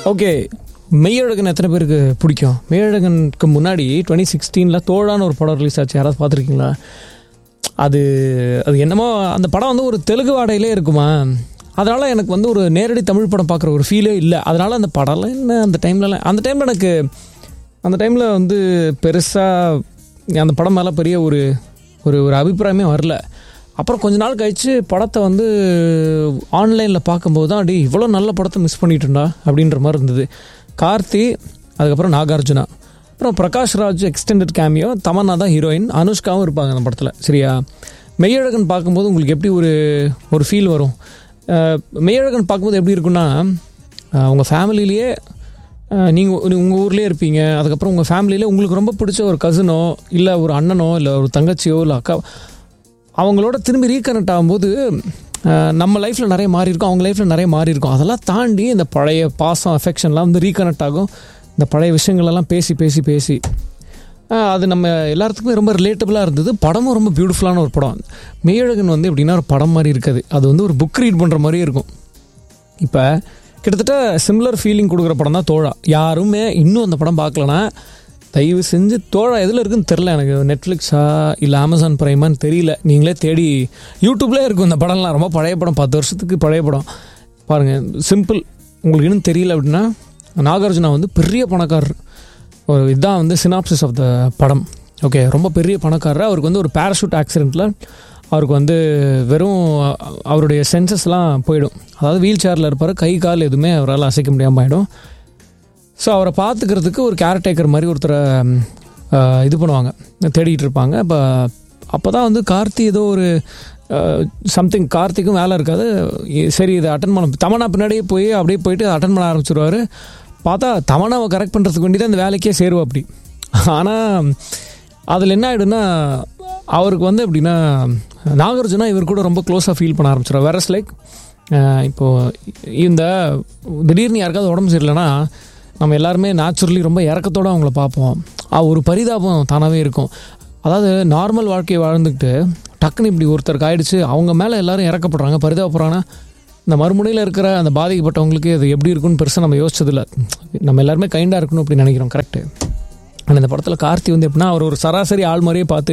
Okay Meiyazhagan எத்தனை பேருக்கு பிடிக்கும் மெய்யழகனுக்கு முன்னாடி டுவெண்ட்டி சிக்ஸ்டீனில் தோழான்னு ஒரு படம் ரிலீஸ் ஆச்சு யாராவது பார்த்துருக்கீங்களா அது அது என்னமோ அந்த படம் வந்து ஒரு தெலுங்கு வாடையிலே இருக்குமா அதனால் எனக்கு வந்து ஒரு நேரடி தமிழ் படம் பார்க்குற ஒரு ஃபீலே இல்லை அதனால் அந்த படம்லாம் என்ன அந்த டைம்லலாம் அந்த டைமில் எனக்கு அந்த டைமில் வந்து பெருசாக அந்த படம் மேலே பெரிய ஒரு ஒரு ஒரு அபிப்பிராயமே வரல அப்புறம் கொஞ்ச நாள் கழித்து படத்தை வந்து ஆன்லைனில் பார்க்கும்போது தான் அடி இவ்வளோ நல்ல படத்தை மிஸ் பண்ணிட்டேன்டா அப்படின்ற மாதிரி இருந்தது கார்த்தி அதுக்கப்புறம் நாகார்ஜுனா அப்புறம் பிரகாஷ் ராஜ் எக்ஸ்டெண்டட் கேமியோ தமன்னா தான் ஹீரோயின் அனுஷ்காவும் இருப்பாங்க அந்த படத்தில் சரியா மெய்யழகன் பார்க்கும்போது உங்களுக்கு எப்படி ஒரு ஒரு ஃபீல் வரும் அஹ், மெய்யழகன் பார்க்கும்போது எப்படி இருக்குன்னா அஹ், உங்கள் ஃபேமிலிலேயே நீங்கள் உங்கள் ஊர்லேயே இருப்பீங்க அதுக்கப்புறம் உங்கள் ஃபேமிலியில் உங்களுக்கு ரொம்ப பிடிச்ச ஒரு கசினோ இல்லை ஒரு அண்ணனோ இல்லை ஒரு தங்கச்சியோ இல்லை அக்கா அவங்களோட திரும்பி ரீகனெக்ட் ஆகும்போது அஹ், நம்ம லைஃப்பில் நிறைய மாறி இருக்கும் அவங்க லைஃப்பில் நிறைய மாறி இருக்கும் அதெல்லாம் தாண்டி இந்த பழைய பாசம் அஃபெக்ஷன்லாம் வந்து ரீகனெக்ட் ஆகும் இந்த பழைய விஷயங்களெல்லாம் பேசி பேசி பேசி அஹ், அது நம்ம எல்லாத்துக்குமே ரொம்ப ரிலேட்டபுளாக இருந்தது படமும் ரொம்ப பியூட்டிஃபுல்லான ஒரு படம் மெய்யழகன் வந்து எப்படின்னா ஒரு படம் மாதிரி இருக்காது அது வந்து ஒரு புக் ரீட் பண்ணுற மாதிரியே இருக்கும் இப்போ கிட்டத்தட்ட சிமிலர் ஃபீலிங் கொடுக்குற படம் தான் தோழா யாருமே இன்னும் அந்த படம் பார்க்கலனா தயவு செஞ்சு தோழா எதில் இருக்குன்னு தெரில எனக்கு நெட்ஃப்ளிக்ஸா இல்லை அமேசான் ப்ரைமான்னு தெரியல நீங்களே தேடி யூடியூப்லேயே இருக்கும் இந்த படம்லாம் ரொம்ப பழைய படம் பத்து வருஷத்துக்கு பழைய படம் பாருங்கள் சிம்பிள் உங்களுக்கு இன்னும் தெரியல அப்படின்னா நாகார்ஜுனா வந்து பெரிய பணக்காரர் ஒரு இதுதான் வந்து சினாப்சிஸ் ஆஃப் த படம் ஓகே ரொம்ப பெரிய பணக்காரர் அவருக்கு வந்து ஒரு பேராஷூட் ஆக்சிடெண்ட்டில் அவருக்கு வந்து வெறும் அ- அவருடைய சென்சஸ்லாம் போயிடும் அதாவது வீல் சேரில் இருப்பார் கை கால் எதுவுமே அவரால் அசைக்க முடியாமல் ஆகிடும் ஸோ அவரை பார்த்துக்கிறதுக்கு ஒரு கேர்டேக்கர் மாதிரி ஒருத்தரை ம், ஆ, இது பண்ணுவாங்க தேடிட்டு இருப்பாங்க இப்போ அப்போ தான் வந்து கார்த்தி ஏதோ ஒரு சம்திங் கார்த்திக்கும் வேலை இருக்காது இ- சரி இதை அட்டன் பண்ண தமனா பின்னாடியே போய் அப்படியே போயிட்டு அட்டன் பண்ண ஆரம்பிச்சிருவாரு பார்த்தா தமனாவை கரெக்ட் பண்ணுறதுக்கு வேண்டி தான் அந்த வேலைக்கே சேருவா அப்படி ஆனால் அதில் என்ன ஆகிடும்னா அவருக்கு வந்து எப்படின்னா நாகார்ஜுனா இவர் கூட ரொம்ப க்ளோஸாக ஃபீல் பண்ண ஆரம்பிச்சிடும் வேறஸ் லைக் இப்போது இந்த திடீர்னு யாருக்காவது உடம்பு சரியில்லைன்னா நம்ம எல்லாருமே நேச்சுரலி ரொம்ப இறக்கத்தோடு அவங்கள பார்ப்போம் ஆ, ஒரு பரிதாபம் தானாகவே இருக்கும் அதாவது நார்மல் வாழ்க்கையை வாழ்ந்துக்கிட்டு டக்குன்னு இப்படி ஒருத்தருக்கு ஆயிடுச்சு அவங்க மேலே எல்லாரும் இறக்கப்படுறாங்க பரிதாபப்படுறாங்கன்னா இந்த மறுமுனையில் இருக்கிற அந்த பாதிக்கப்பட்டவங்களுக்கு அது எப்படி இருக்குன்னு பெருசாக நம்ம யோசிச்சதில்ல நம்ம எல்லாருமே கைண்டாக இருக்கணும் அப்படின்னு நினைக்கிறோம் கரெக்டு ஆனால் இந்த படத்தில் கார்த்தி வந்து எப்படின்னா அவர் ஒரு சராசரி ஆள் மாதிரியே பார்த்து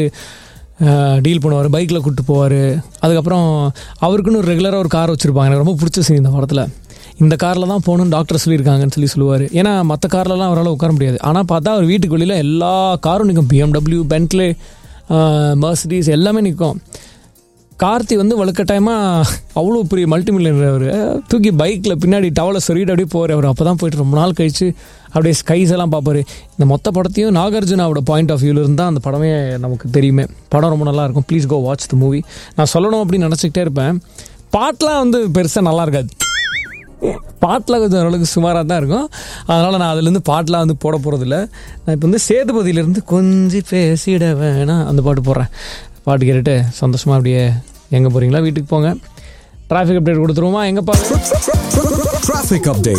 டீல் பண்ணுவார் பைக்கில் கூப்பிட்டு போவார் அதுக்கப்புறம் அவருக்குன்னு ஒரு ரெகுலராக ஒரு கார் வச்சுருப்பாங்க எனக்கு ரொம்ப பிடிச்ச சீன் இந்த படத்தில் இந்த காரில் தான் போகணும்னு டாக்டர் சொல்லியிருக்காங்கன்னு சொல்லி சொல்லுவார் ஏன்னா மற்ற கார்லலாம் அவரால் உட்கார முடியாது ஆனால் பார்த்தா அவர் வீட்டுக்கு வெளியில் எல்லா காரும் நிற்கும் பிஎம்டபிள்யூ பென்ட்லே மர்சிடிஸ் எல்லாமே நிற்கும் கார்த்தி வந்து வலுக்கட்டாயமாக அவ்வளோ பெரிய மல்டி மில்லியனர் அவர் தூக்கி பைக்கில் பின்னாடி டவலை சொல்லிட்டு அப்படியே போவார் அவர் அப்போ தான் போயிட்டு ரொம்ப நாள் கழிச்சு அப்படியே ஸ்கைஸ் எல்லாம் பார்ப்பாரு இந்த மொத்த படத்தையும் நாகார்ஜுனாவோட பாயிண்ட் ஆஃப் வியூவில் இருந்து தான் அந்த படமே நமக்கு தெரியுமே படம் ரொம்ப நல்லா இருக்கும் please go watch the movie நான் சொல்லணும் அப்படின்னு நினச்சிக்கிட்டே இருப்பேன் பாட்டெலாம் வந்து பெருசாக நல்லா இருக்காது பாட்டில் கொஞ்சம் ஓரளவுக்கு சுமாராக தான் இருக்கும் அதனால் நான் அதுலேருந்து பாட்டெலாம் வந்து போட போகிறதில்ல நான் இப்போ வந்து சேதுபதியிலேருந்து கொஞ்சம் பேசிட வேணாம் அந்த பாட்டு போடுறேன் பாட்டு கேட்டுட்டு சந்தோஷமாக அப்படியே எங்கே போகிறீங்களா வீட்டுக்கு போங்க டிராஃபிக் அப்டேட் கொடுத்துருவோமா எங்கே பாருங்க Traffic update.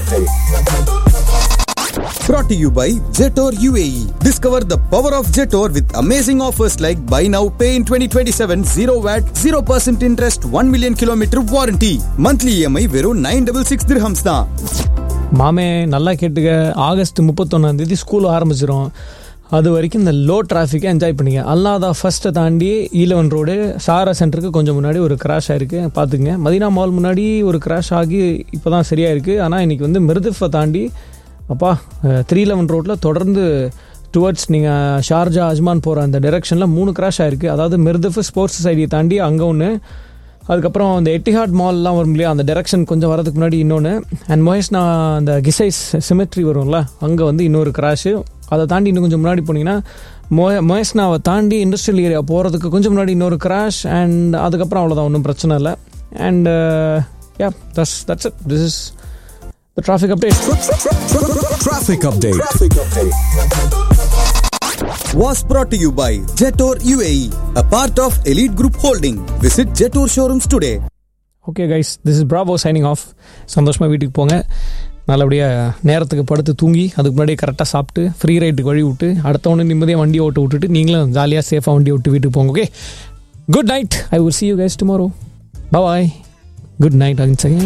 Brought to you by Jetor UAE. Discover the power of Jetor with amazing offers like buy now, pay in 2027, 0 VAT, 0% interest, 1 million kilometer warranty. Monthly EMI வெறும் 966 dirhams தான். மாமே நல்லா கேட்டுக்க August முப்பத்தொன்னாம் தேதி school ஆரம்பிச்சிடும் அது வரைக்கும் இந்த லோ டிராஃபிக்கை என்ஜாய் பண்ணிக்க அல்லாதா ஃபர்ஸ்ட்டை தாண்டி ஈலவன் ரோடு சாரா சென்டருக்கு கொஞ்சம் முன்னாடி ஒரு கிராஷ் ஆயிருக்கு பார்த்துங்க மதினா மால் முன்னாடி ஒரு கிராஷ் ஆகி இப்போ தான் சரியாக இருக்குது ஆனால் இன்றைக்கி வந்து மிருதுஃபை தாண்டி அப்பா த்ரீ லெவன் ரோட்டில் தொடர்ந்து டுவர்ட்ஸ் நீங்கள் ஷார்ஜா அஜ்மான் போகிற அந்த டெரெக்ஷனில் மூணு கிராஷ் ஆயிருக்கு அதாவது மிருதுஃபு ஸ்போர்ட்ஸ் சொசைட்டியை தாண்டி அங்கே ஒன்று அதுக்கப்புறம் அந்த எட்டிஹாட் மால்லாம் வரும் இல்லையா அந்த டெரெக்ஷன் கொஞ்சம் வரதுக்கு முன்னாடி இன்னொன்று அண்ட் மொஹேஸ்னா அந்த கிசைஸ் சிமெட்ரி வரும்ல அங்கே வந்து இன்னொரு கிராஷு அதை தாண்டி இன்னும் கொஞ்சம் முன்னாடி போனீங்கன்னா மொ மொஹேஸ்னாவை தாண்டி இண்டஸ்ட்ரியல் ஏரியா போகிறதுக்கு கொஞ்சம் முன்னாடி இன்னொரு கிராஷ் அண்ட் அதுக்கப்புறம் அவ்வளோதான் ஒன்றும் பிரச்சனை இல்லை and yeah that's that's it this is the traffic update Traffic update. Was brought to you by Jetor UAE, a part of Elite Group Holding. Visit Jetor showrooms today. Okay guys this is Bravo signing off சந்தோஷமாக வீட்டுக்கு போங்க நல்லபடியாக நேரத்துக்கு படுத்து தூங்கி அதுக்கு முன்னாடி கரெக்டாக சாப்பிட்டு ஃப்ரீ ரைட்டுக்கு வழி விட்டு அடுத்தவொன்று நிம்மதியாக வண்டி ஓட்ட விட்டுட்டு நீங்களும் ஜாலியாக சேஃபாக வண்டி விட்டு வீட்டுக்கு போங்க okay good night I will see you guys tomorrow bye good night akin